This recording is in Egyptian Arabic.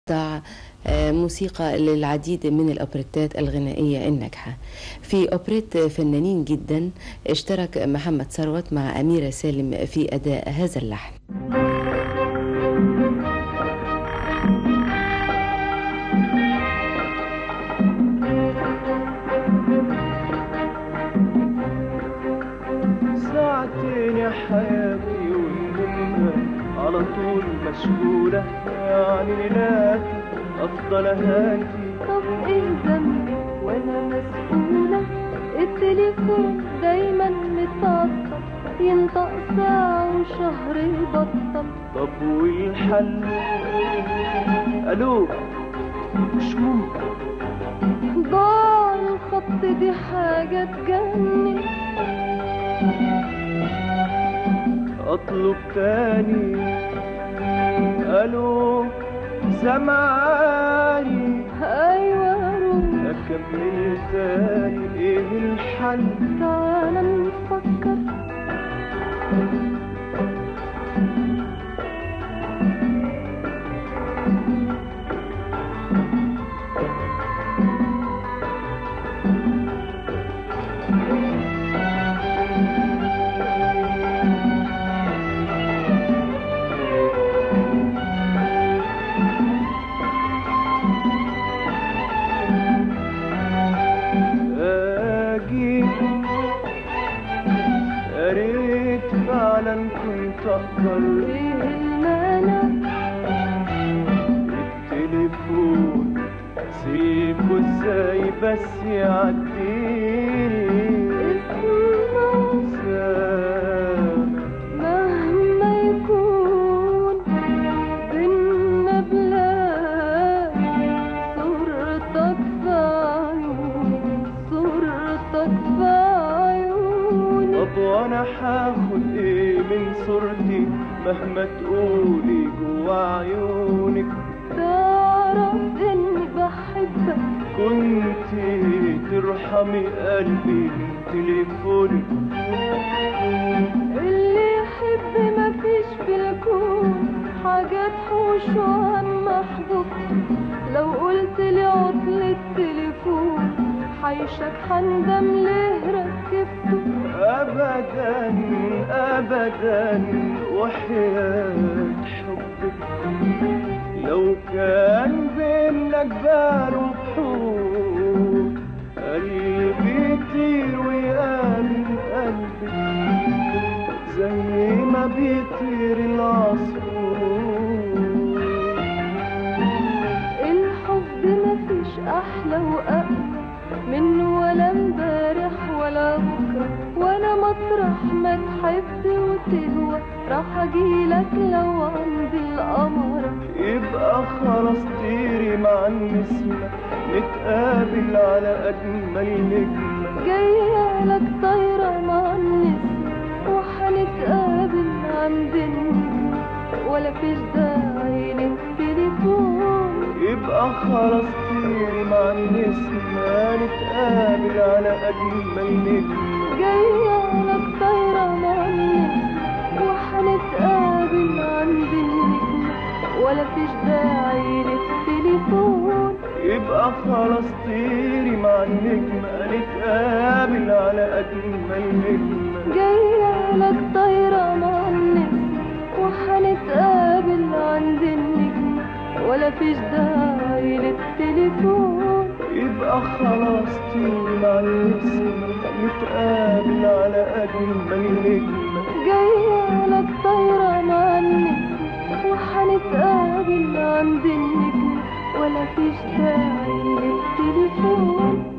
أصدع موسيقى للعديد من الأوبريتات الغنائية الناجحة في أوبريت فنانين جدا اشترك محمد ثروت مع أميرة سالم في أداء هذا اللحن ساعتين يا حياتي والهمة على طول مشغولة يعني لكن أفضل هاتي طب ايه ذنبي وانا مسؤولة التليفون دايما متعطل ينطق ساعة وشهر يبطل طب والحل ألو مش ممكن ضاع الخط دي حاجة تجنن أطلب تاني ألو سمعاني ايوه روح أكمل تاني إيه الحل تعالى نفكر أجي يا ريت فعلا كنت أقدر ايه المانع التليفون سيبه ازاي بس يعديني اسمع سامع مهما يكون بينا بلاد صورتك في عيوني صورتك في عيوني طب وانا هاخد ايه من صورتي مهما تقولي جوا عيونك تعرف اني بحبك كنت ترحمي قلبي من تليفونك اللي يحب مفيش في الكون حاجات حوش عن محبوب لو قلت لي عطل التليفون حيشك حندم ليه ركبته ابدا ابدا وحياة حبك لو كان بيننا جبال وبحور قلبي يطير ويقابل قلبك زي ما بيطير العصفور الحب مفيش احلى واقوى منه ولا امبارح ولا بكره وانا مطرح ما تحب وتهوى راح اجيلك لو عندي القمر يبقى خلاص طيري مع النسمة نتقابل على أجمل نجمة جاية لك طايرة مع النسمة وحنتقابل عند النجمة ولا فيش داعي للتليفون يبقى خلاص طيري مع النسمة نتقابل على أجمل نجمة جاية لك طايرة مع النسمة وحنتقابل عند النجمة ولا فيش داعي للتليفون يبقى خلاص طيري مع النجمة نتقابل على أجمل نجمة جاية لك طايرة مع النسمة وحنتقابل عند النجمة ولا فيش داعي للتليفون يبقى خلاص طيري مع النسمة نتقابل على أجمل نجمة جاية لك طايرة مع النسمة وحنتقابل عند النجمة ولا فيش داعي للتليفون